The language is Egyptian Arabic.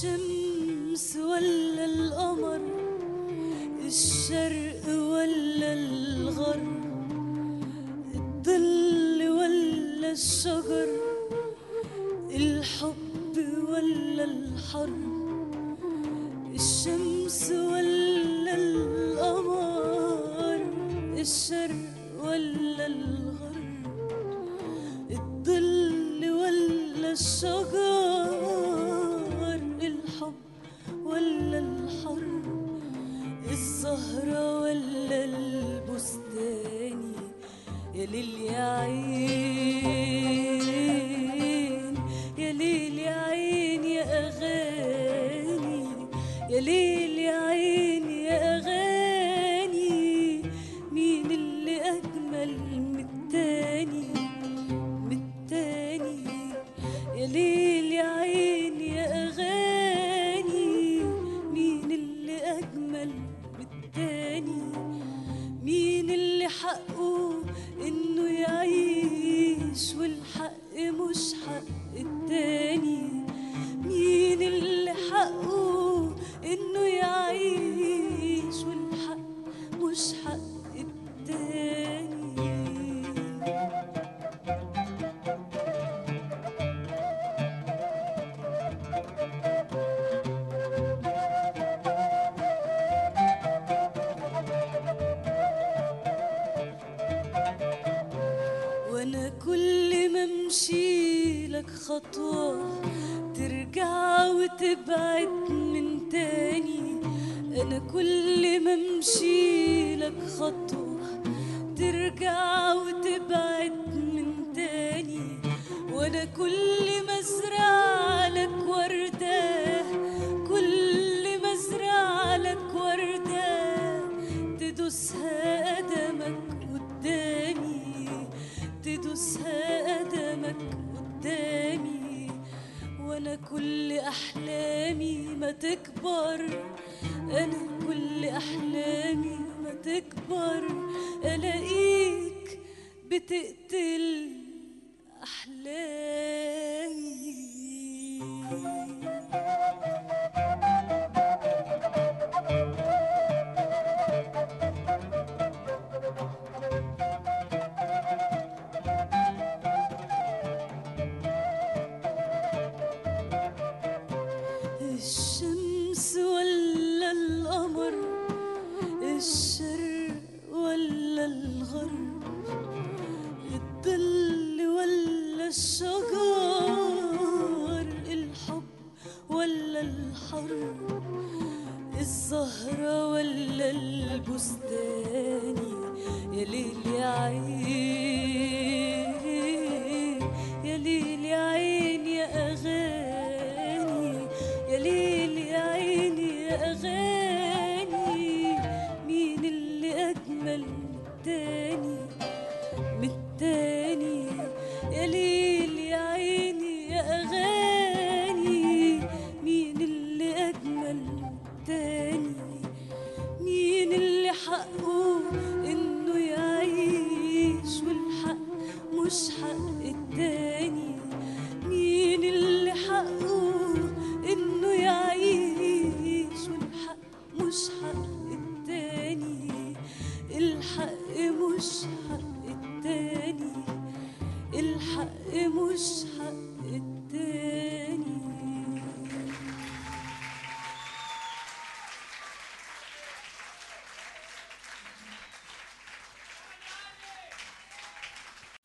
الشمس ولا القمر الشرق ولا الغرب الظل ولا الشجر الحب ولا الحرب الشمس ولا القمر الشرق ولا الغرب الظل ولا الشجر الحب ولا الحرب الزهرة ولا البستاني يا ليل يا عين يا ليل يا عين يا أغاني يا ليل يا عين يا أغاني مين اللي أجمل من التاني من التاني يا ليل يا عين يا أغاني مين اللي أجمل من التاني مين اللي حقه إنه يعيش والحق مش حق التاني مين اللي حقه إنه يعيش والحق مش حق التاني وانا كل ما امشي لك خطوة ترجع وتبعد من تاني انا كل ما امشي لك خطوة ترجع وتبعد من تاني وانا كل ما ازرع لك وردة كل ما ازرع لك وردة تدوسها قدمك قدامي تدوسها قدمك قدامي وانا كل احلامي ما تكبر انا كل احلامي ما تكبر الاقيك بتقتل احلامي الشمس ولا القمر الشرق ولا الغرب الظل ولا الشجر الحب ولا الحرب الزهرة ولا البستاني يا ليل يا عين